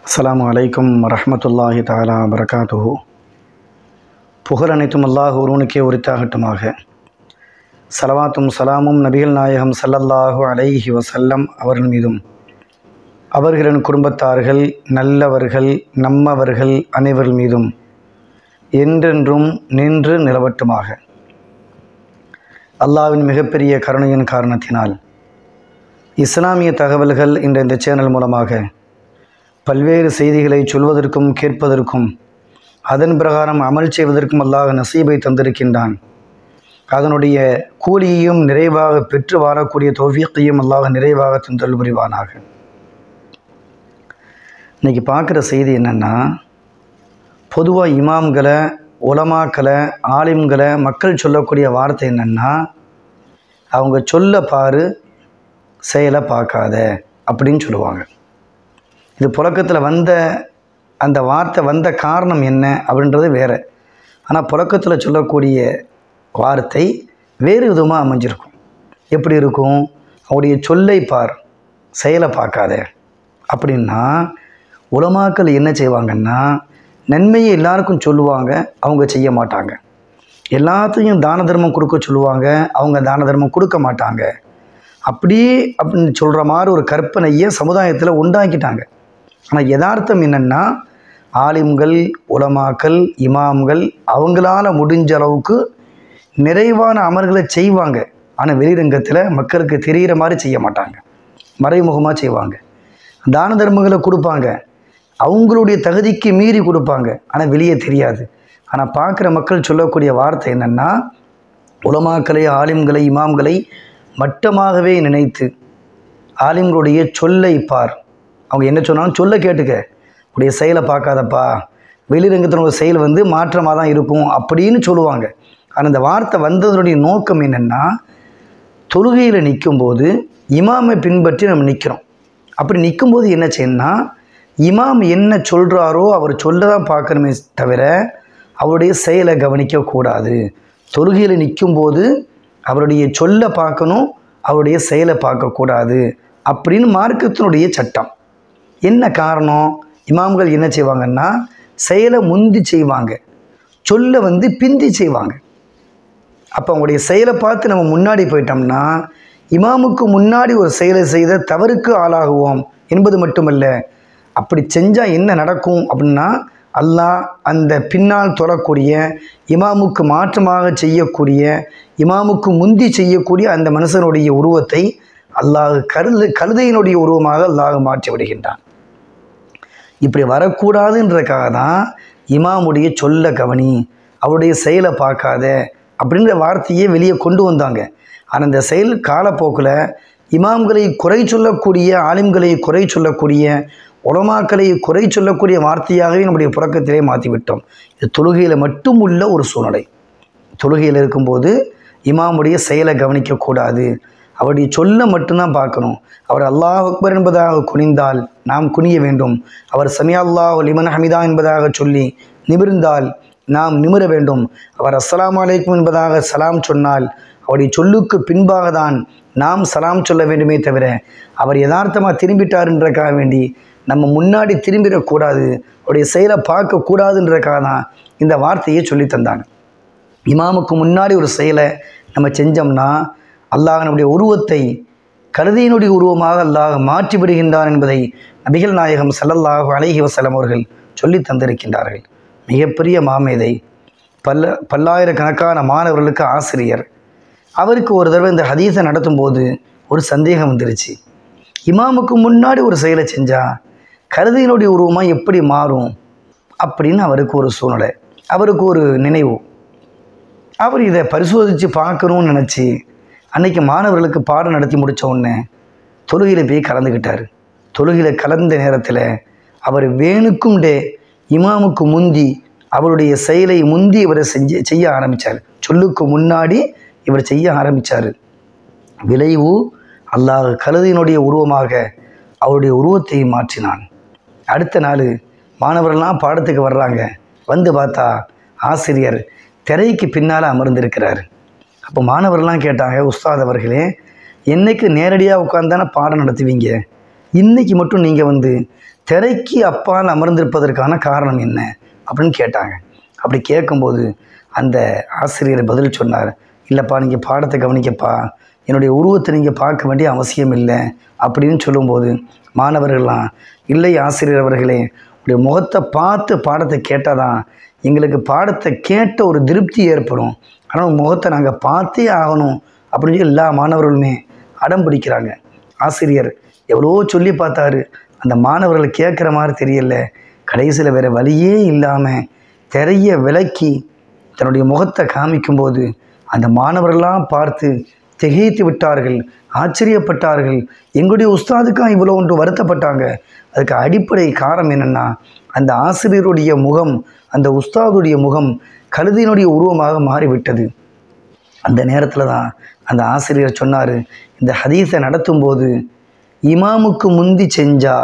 அஸ்ஸலாமு அலைக்கும் வரஹ்மத்துல்லாஹி தஆலா வரகாத்துஹு புகழ் அனைத்தும் அல்லாஹ் ஒருவனுக்கே உரித்தாகட்டுமாக சலவாத்தும் சலாமும் நபிகள் நாயகம் ஸல்லல்லாஹு அலைஹி வஸல்லம் அவர்கள் மீதும் அவர்களின் குடும்பத்தார்கள் நல்லவர்கள் நம்மவர்கள் அனைவர்கள் மீதும் என்றென்றும் நின்று நிலவட்டுமாக அல்லாஹ்வின் மிகப்பெரிய கருணையின் காரணத்தினால் இஸ்லாமிய தகவல்கள் என்ற இந்த சேனல் மூலமாக பல்வேறு செய்திகளை சொல்வதற்கும் கேட்பதற்கும் அதன் பிரகாரம் அமல் செய்வதற்கும் அல்லாஹ் நசீபை தந்திருக்கின்றான் அதனுடைய கூலியையும் நிறைவாக பெற்று வாழக்கூடிய தௌஃபீக்கையும் அல்லாஹ் நிறைவாக தந்தல் புரிவானாக இன்றைக்கி பார்க்குற செய்தி என்னென்னா பொதுவாக இமாம்களை உலமாக்களை ஆலிம்களை மக்கள் சொல்லக்கூடிய வார்த்தை என்னென்னா அவங்க சொல்ல பாரு செயலை பார்க்காத அப்படின்னு சொல்லுவாங்க இது புழக்கத்தில் வந்த அந்த வார்த்தை வந்த காரணம் என்ன அப்படின்றது வேறு ஆனால் புழக்கத்தில் சொல்லக்கூடிய வார்த்தை வேறு விதமாக அமைஞ்சிருக்கும் எப்படி இருக்கும் அவருடைய சொல்லை பார் செயலை பார்க்காத அப்படின்னா உலமாக்கள் என்ன செய்வாங்கன்னா நன்மையை எல்லாருக்கும் சொல்லுவாங்க அவங்க செய்ய மாட்டாங்க எல்லாத்தையும் தான தர்மம் கொடுக்க சொல்லுவாங்க அவங்க தான தர்மம் கொடுக்க மாட்டாங்க அப்படி அப்படின்னு சொல்கிற மாதிரி ஒரு கற்பனையை சமுதாயத்தில் உண்டாக்கிட்டாங்க ஆனால் யதார்த்தம் என்னென்னா ஆலிம்கள் உலமாக்கள் இமாம்கள் அவங்களால முடிஞ்ச அளவுக்கு நிறைவான அமல்களை செய்வாங்க ஆனால் வெளிரங்கத்தில் மக்களுக்கு தெரிகிற மாதிரி செய்ய மாட்டாங்க மறைமுகமாக செய்வாங்க தான தர்மங்களை கொடுப்பாங்க அவங்களுடைய தகுதிக்கு மீறி கொடுப்பாங்க ஆனால் வெளியே தெரியாது ஆனால் பார்க்குற மக்கள் சொல்லக்கூடிய வார்த்தை என்னென்னா உலமாக்களை ஆலிம்களை இமாம்களை மட்டமாகவே நினைத்து ஆலிம்களுடைய சொல்லை பார் அவங்க என்ன சொன்னாலும் சொல்ல கேட்டுக்க உடைய செயலை பார்க்காதப்பா வெளிரங்கத்தினோட செயல் வந்து மாற்றமாக தான் இருக்கும் அப்படின்னு சொல்லுவாங்க ஆனால் இந்த வார்த்தை வந்ததனுடைய நோக்கம் என்னென்னா தொழுகையில் நிற்கும்போது இமாமை பின்பற்றி நம்ம நிற்கிறோம் அப்படி நிற்கும்போது என்ன செய்யணும்னா இமாம் என்ன சொல்கிறாரோ அவர் சொல்ல தான் பார்க்கணுமே தவிர அவருடைய செயலை கவனிக்கக்கூடாது தொழுகையில் நிற்கும்போது அவருடைய சொல்ல பார்க்கணும் அவருடைய செயலை பார்க்கக்கூடாது அப்படின்னு மார்க்கத்தினுடைய சட்டம் என்ன காரணம் இமாம்கள் என்ன செய்வாங்கன்னா செயலை முந்தி செய்வாங்க சொல்ல வந்து பிந்தி செய்வாங்க அப்போ அவங்களுடைய செயலை பார்த்து நம்ம முன்னாடி போயிட்டோம்னா இமாமுக்கு முன்னாடி ஒரு செயலை செய்த தவறுக்கு ஆளாகுவோம் என்பது மட்டுமல்ல அப்படி செஞ்சால் என்ன நடக்கும் அப்படின்னா அல்லாஹ் அந்த பின்னால் தொழக்கூடிய இமாமுக்கு மாற்றமாக செய்யக்கூடிய இமாமுக்கு முந்தி செய்யக்கூடிய அந்த மனுஷனுடைய உருவத்தை அல்லாஹ் கருது கழுதையினுடைய உருவமாக அல்லாஹ் மாற்றி விடுகின்றான் இப்படி வரக்கூடாதுன்றதுக்காக தான் இமாமுடைய சொல்ல கவனி அவருடைய செயலை பார்க்காத அப்படின்ற வார்த்தையை வெளியே கொண்டு வந்தாங்க ஆனால் இந்த செயல் காலப்போக்கில் இமாம்களை குறை சொல்லக்கூடிய ஆலிம்களை குறை சொல்லக்கூடிய உலமாக்களை குறை சொல்லக்கூடிய வார்த்தையாகவே நம்முடைய புழக்கத்திலே மாற்றிவிட்டோம் இது தொழுகையில் மட்டும் உள்ள ஒரு சூழ்நிலை தொழுகையில் இருக்கும்போது இமாமுடைய செயலை கவனிக்கக்கூடாது அவருடைய சொல்ல மட்டும்தான் பார்க்கணும் அவர் அல்லாஹ் அக்பர் என்பதாக குனிந்தால் நாம் குனிய வேண்டும் அவர் சமியா அல்லாஹ் லிமன் ஹமிதா என்பதாக சொல்லி நிமிர்ந்தால் நாம் நிமிர வேண்டும் அவர் அஸ்ஸலாமு அலைக்கும் என்பதாக சலாம் சொன்னால் அவருடைய சொல்லுக்கு பின்பாக தான் நாம் சலாம் சொல்ல வேண்டுமே தவிர அவர் யதார்த்தமாக திரும்பிட்டாருன்றக்காக வேண்டி நம்ம முன்னாடி திரும்பிடக்கூடாது அவருடைய செயலை பார்க்கக்கூடாதுன்றக்காக தான் இந்த வார்த்தையை சொல்லி தந்தாங்க இமாமுக்கு முன்னாடி ஒரு செயலை நம்ம செஞ்சோம்னா அல்லாஹ் நம்முடைய உருவத்தை கழுதையினுடைய உருவமாக அல்லாஹ் மாற்றி விடுகின்றான் என்பதை நபிகள் நாயகம் சல்லல்லாஹு அலைஹி வசலம் அவர்கள் சொல்லி தந்திருக்கின்றார்கள் மிகப்பெரிய மாமேதை பல்ல பல்லாயிரக்கணக்கான மாணவர்களுக்கு ஆசிரியர் அவருக்கு ஒரு தடவை இந்த ஹதீஸை நடத்தும்போது ஒரு சந்தேகம் வந்துருச்சு இமாமுக்கு முன்னாடி ஒரு செயலை செஞ்சால் கழுதையினுடைய உருவமாக எப்படி மாறும் அப்படின்னு அவருக்கு ஒரு சூழ்நிலை அவருக்கு ஒரு நினைவு அவர் இதை பரிசோதித்து பார்க்கணும்னு நினச்சி அன்னைக்கு மாணவர்களுக்கு பாடம் நடத்தி முடித்த உடனே தொழுகையில் போய் கலந்துக்கிட்டார் தொழுகையில் கலந்த நேரத்தில் அவர் வேணுக்கும் டே இமாமுக்கு முந்தி அவருடைய செயலை முந்தி இவரை செஞ்சு செய்ய ஆரம்பித்தார் சொல்லுக்கு முன்னாடி இவர் செய்ய ஆரம்பித்தார் விளைவு அல்லாஹ் கழுதியினுடைய உருவமாக அவருடைய உருவத்தை மாற்றினான் அடுத்த நாள் மாணவர்கள்லாம் பாடத்துக்கு வர்றாங்க வந்து பார்த்தா ஆசிரியர் திரைக்கு பின்னால் அமர்ந்திருக்கிறார் அப்போ மாணவர்கள்லாம் கேட்டாங்க உஸ்தாத் அவர்களே என்னைக்கு நேரடியாக உட்காந்தானே பாடம் நடத்துவீங்க இன்னைக்கு மட்டும் நீங்கள் வந்து திரைக்கு அப்பால் அமர்ந்திருப்பதற்கான காரணம் என்ன அப்படின்னு கேட்டாங்க அப்படி கேட்கும்போது அந்த ஆசிரியர் பதில் சொன்னார் இல்லைப்பா நீங்கள் பாடத்தை கவனிக்கப்பா என்னுடைய உருவத்தை நீங்கள் பார்க்க வேண்டிய அவசியம் இல்லை அப்படின்னு சொல்லும்போது மாணவர்கள்லாம் இல்லை ஆசிரியர் அவர்களே உடைய முகத்தை பார்த்து பாடத்தை கேட்டால் தான் எங்களுக்கு பாடத்தை கேட்ட ஒரு திருப்தி ஏற்படும் ஆனால் உங்க முகத்தை நாங்கள் பார்த்தே ஆகணும் அப்படின்னு சொல்லி எல்லா மாணவர்களுமே அடம் பிடிக்கிறாங்க ஆசிரியர் எவ்வளோ சொல்லி பார்த்தாரு அந்த மாணவர்கள் கேட்குற மாதிரி தெரியல கடைசியில் வேறு வழியே இல்லாமல் திரைய விலக்கி தன்னுடைய முகத்தை காமிக்கும்போது அந்த மாணவர்கள்லாம் பார்த்து திகைத்து விட்டார்கள் ஆச்சரியப்பட்டார்கள் எங்களுடைய உஸ்தாதுக்கா இவ்வளோ ஒன்று வருத்தப்பட்டாங்க அதுக்கு அடிப்படை காரணம் என்னென்னா அந்த ஆசிரியருடைய முகம் அந்த உஸ்தாதுடைய முகம் கழுதியினுடைய உருவமாக மாறிவிட்டது அந்த நேரத்தில் தான் அந்த ஆசிரியர் சொன்னார் இந்த ஹதீஸை நடத்தும்போது இமாமுக்கு முந்தி செஞ்சா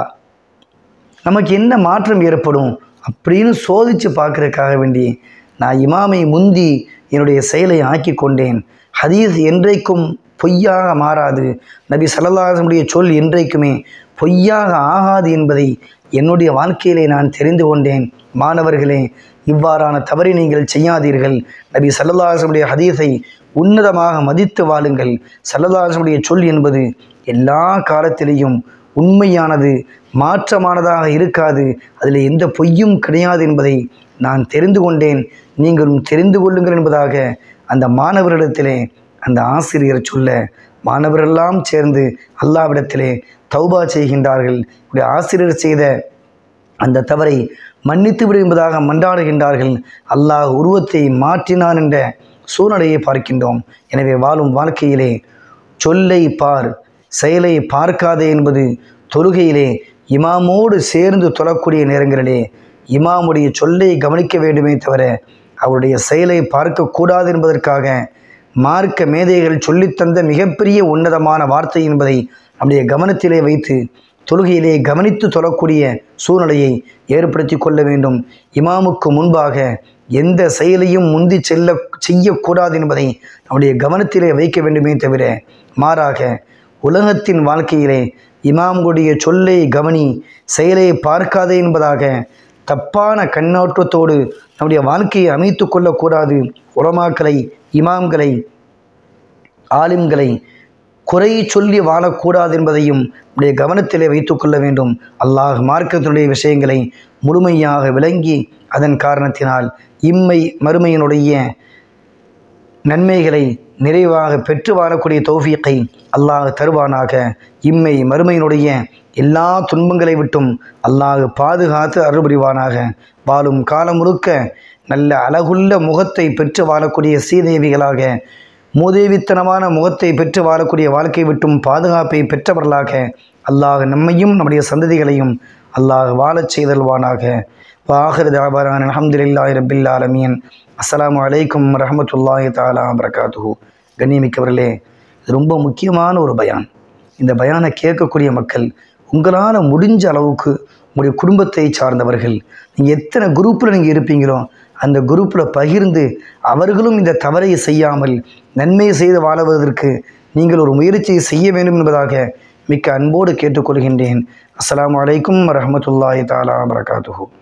நமக்கு என்ன மாற்றம் ஏற்படும் அப்படின்னு சோதித்து பார்க்கறதுக்காக வேண்டி நான் இமாமை முந்தி என்னுடைய செயலை ஆக்கி கொண்டேன் ஹதீஸ் என்றைக்கும் பொய்யாக மாறாது நபி சல்லல்லாஹுடைய சொல் என்றைக்குமே பொய்யாக ஆகாது என்பதை என்னுடைய வாழ்க்கையிலே நான் தெரிந்து கொண்டேன் மாணவர்களே இவ்வாறான தவறை நீங்கள் செய்யாதீர்கள் நபி சல்லல்லாஹுடைய ஹதீஸை உன்னதமாக மதித்து வாழுங்கள் சல்லல்லாஹுடைய சொல் என்பது எல்லா காலத்திலேயும் உண்மையானது மாற்றமானதாக இருக்காது அதில் எந்த பொய்யும் கிடையாது என்பதை நான் தெரிந்து கொண்டேன் நீங்களும் தெரிந்து கொள்ளுங்கள் என்பதாக அந்த மாணவரிடத்திலே அந்த ஆசிரியர் சொல்ல மாணவரெல்லாம் சேர்ந்து அல்லாவிடத்திலே தௌபா செய்கின்றார்கள் இப்படி ஆசிரியர் செய்த அந்த தவறை மன்னித்து விடு என்பதாக மன்றாடுகின்றார்கள் அல்லாஹ் உருவத்தை மாற்றினான் என்ற சூழ்நிலையை பார்க்கின்றோம் எனவே வாழும் வாழ்க்கையிலே சொல்லை பார் செயலை பார்க்காதே என்பது தொழுகையிலே இமாமோடு சேர்ந்து தொழக்கூடிய நேரங்களிலே இமாமுடைய சொல்லை கவனிக்க வேண்டுமே தவிர அவருடைய செயலை பார்க்கக்கூடாது என்பதற்காக மார்க்க மேதைகள் சொல்லித்தந்த மிகப்பெரிய உன்னதமான வார்த்தை என்பதை நம்முடைய கவனத்திலே வைத்து தொழுகையிலே கவனித்து தொழக்கூடிய சூழ்நிலையை ஏற்படுத்தி கொள்ள வேண்டும் இமாமுக்கு முன்பாக எந்த செயலையும் முந்தி செல்ல செய்யக்கூடாது என்பதை நம்முடைய கவனத்திலே வைக்க வேண்டுமே தவிர மாறாக உலகத்தின் வாழ்க்கையிலே இமாம்களுடைய சொல்லை கவனி செயலை பார்க்காதே என்பதாக தப்பான கண்ணோட்டத்தோடு நம்முடைய வாழ்க்கையை அமைத்து கொள்ளக்கூடாது உலமாக்களை இமாம்களை ஆலிம்களை குறை சொல்லி வாழக்கூடாது என்பதையும் நம்முடைய கவனத்திலே வைத்துக்கொள்ள வேண்டும் அல்லாஹ் மார்க்கத்தினுடைய விஷயங்களை முழுமையாக விளங்கி அதன் காரணத்தினால் இம்மை மறுமையினுடைய நன்மைகளை நிறைவாக பெற்று வாழக்கூடிய தௌஃபீக்கை அல்லாஹ் தருவானாக இம்மை மறுமையினுடைய எல்லா துன்பங்களை விட்டும் அல்லாஹ் பாதுகாத்து அருள்புரிவானாக வாழும் காலம் முழுக்க நல்ல அழகுள்ள முகத்தை பெற்று வாழக்கூடிய சீதேவிகளாக மூதேவித்தனமான முகத்தை பெற்று வாழக்கூடிய வாழ்க்கை விட்டும் பாதுகாப்பை பெற்றவர்களாக அல்லாஹ் நம்மையும் நம்முடைய சந்ததிகளையும் அல்லாஹ் வாழச் செய்தல்வானாக வாஹர் தாபாரான் அலமதுல்லாஹி ரபில் ஆலமீன் அஸ்ஸலாமு அலைக்கும் ரஹமத்துல்லாஹி தாலா வரகாத்துஹு கண்ணியமிக்கவர்களே இது ரொம்ப முக்கியமான ஒரு பயான் இந்த பயானை கேட்கக்கூடிய மக்கள் உங்களால் முடிஞ்ச அளவுக்கு உங்களுடைய குடும்பத்தை சார்ந்தவர்கள் நீங்கள் எத்தனை குரூப்பில் நீங்கள் இருப்பீங்களோ அந்த குரூப்பில் பகிர்ந்து அவர்களும் இந்த தவறை செய்யாமல் நன்மை செய்து வாழுவதற்கு நீங்கள் ஒரு முயற்சியை செய்ய வேண்டும் என்பதாக மிக்க அன்போடு கேட்டுக்கொள்கின்றேன் அஸ்ஸலாமு அலைக்கும் வரஹமத்துல்லாஹி தாலா வரகாத்துஹூ